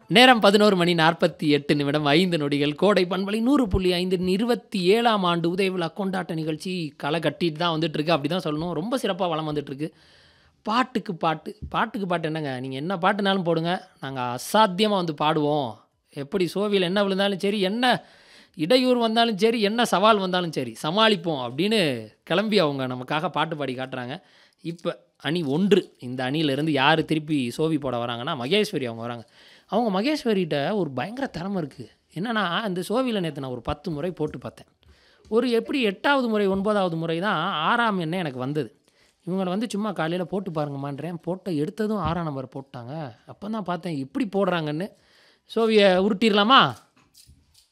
நேரம் பதினோரு மணி நாற்பத்தி எட்டு நிமிடம் ஐந்து நொடிகள் கோடை பண்பலை நூறு புள்ளி ஐந்து இருபத்தி ஏழாம் ஆண்டு உதய விழா கொண்டாட்ட நிகழ்ச்சி களை கட்டிட்டு தான் வந்துட்டு இருக்கு அப்படி தான் சொல்லணும் ரொம்ப சிறப்பாக வளம் வந்துட்டு இருக்கு பாட்டுக்கு பாட்டு பாட்டுக்கு பாட்டு என்னங்க நீங்கள் என்ன பாட்டுனாலும் போடுங்க நாங்கள் அசாத்தியமாக வந்து பாடுவோம் எப்படி சோவியில் என்ன விழுந்தாலும் சரி என்ன இடையூறு வந்தாலும் சரி என்ன சவால் வந்தாலும் சரி சமாளிப்போம் அப்படின்னு கிளம்பி அவங்க நமக்காக பாட்டு பாடி காட்டுறாங்க இப்போ அணி ஒன்று இந்த அணியிலேருந்து யார் திருப்பி சோவி போட வராங்கன்னா மகேஸ்வரி அவங்க வராங்க அவங்க மகேஸ்வரிகிட்ட ஒரு பயங்கர திறமை இருக்குது என்னன்னா இந்த சோவியில் நேற்று நான் ஒரு பத்து முறை போட்டு பார்த்தேன் ஒரு எப்படி எட்டாவது முறை ஒன்பதாவது முறை தான் ஆறாம் எண்ணெய் எனக்கு வந்தது இவங்களை வந்து சும்மா காலையில் போட்டு பாருங்கம்மான்றேன் போட்ட எடுத்ததும் ஆறாம் நம்பர் போட்டாங்க அப்போ தான் பார்த்தேன் இப்படி போடுறாங்கன்னு சோவியை உருட்டிடலாமா